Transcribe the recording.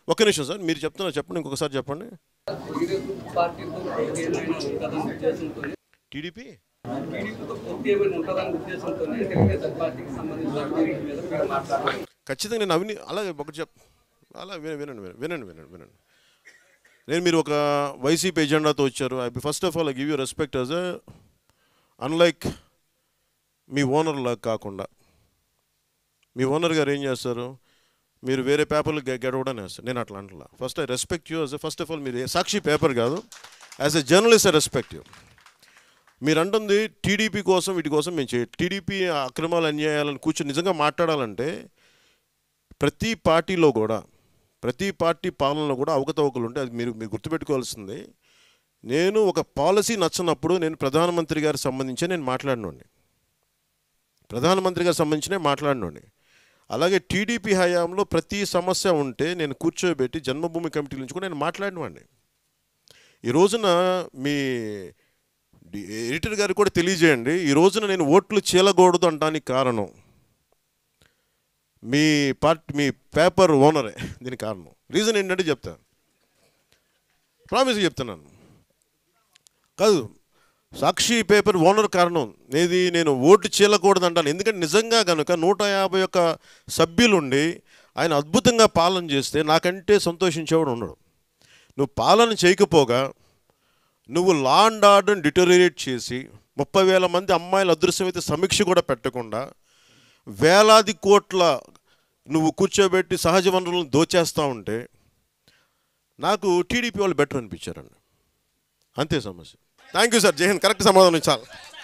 ఒక్క నిమిషం సార్ మీరు చెప్తున్నారు చెప్పండి ఇంకొకసారి చెప్పండి టీడీపీ పార్టీతో పొత్తు ఏమైనా ఉంటుందన్న ఉద్దేశంతో టీడీపీ టీడీపీతో పొత్తు ఏమైనా ఉంటుందన్న ఉద్దేశంతోనే తెలుగుదేశం పార్టీకి సంబంధించిన అవినీతి మీద మీరు మాట్లాడారు ఖచ్చితంగా నేను అవిని అలాగే ఒకటి చెప్ అలా వినండి వినండి వినండి వినండి వినండి వినండి నేను మీరు ఒక వైసీపీ ఎజెండాతో వచ్చారు I first of all I give you respect as a unlike మీ ఓనర్ లాగా కాకుండా మీ ఓనర్ గారు ఏం చేస్తారు మీరు వేరే పేపర్లు గెడవడం వేస్తారు నేను అట్లా అంటలా first I respect you as first of all మీరు ఏ- సాక్షి పేపర్ కాదు as a journalist I respect you మీరు అంటుంది టీడీపీ కోసం వీటి కోసం మేము చేయ టీడీపీ అక్రమాలు అన్యాయాలను కూర్చొని నిజంగా మాట్లాడాలంటే ప్రతి పార్టీలో కూడా ప్రతి పార్టీ పాలనలో కూడా అవకతవకలు ఉంటే అది మీరు మీరు గుర్తుపెట్టుకోవాల్సింది నేను ఒక పాలసీ నచ్చనప్పుడు నేను ప్రధానమంత్రి గారికి సంబంధించే నేను మాట్లాడినండి ప్రధానమంత్రి గారికి సంబంధించినే మాట్లాడినండి అలాగే టీడీపీ హయాంలో ప్రతి సమస్య ఉంటే నేను కూర్చోబెట్టి జన్మభూమి కమిటీ నుంచి కూడా నేను మాట్లాడినవాడిని ఈ రోజున మీ డి- ఎడిటర్ గారికి కూడా తెలియజేయండి ఈ రోజున నేను ఓట్లు చీలకూడదు అంటానికి కారణం మీ పార్ట్ మీ పేపర్ ఓనరే దీనికి కారణం రీజన్ ఏంటంటే చెప్తా ప్రామిస్ చెప్తున్నాను కాదు సాక్షి పేపర్ ఓనర్ కారణం ఏది నేను ఓటు చీలకూడదు అంటాను ఎందుకంటే నిజంగా కనుక నూట యాభై ఒక్క సభ్యులుండి ఆయన అద్భుతంగా పాలన చేస్తే నాకంటే సంతోషించేవాడు ఉండడు నువ్వు పాలన చేయకపోగా నువ్వు లా అండ్ ఆర్డర్ని డిటోరియేట్ చేసి ముప్పై వేల మంది అమ్మాయిల అదృశ్యమైతే సమీక్ష కూడా పెట్టకుండా వేలాది కోట్ల నువ్వు కూర్చోబెట్టి సహజ వనరులను దోచేస్తూ ఉంటే నాకు టీడీపీ వాళ్ళు బెటర్ అనిపించారండి అంతే సమస్య thank you sir Jayan correct సమాధానం చాలు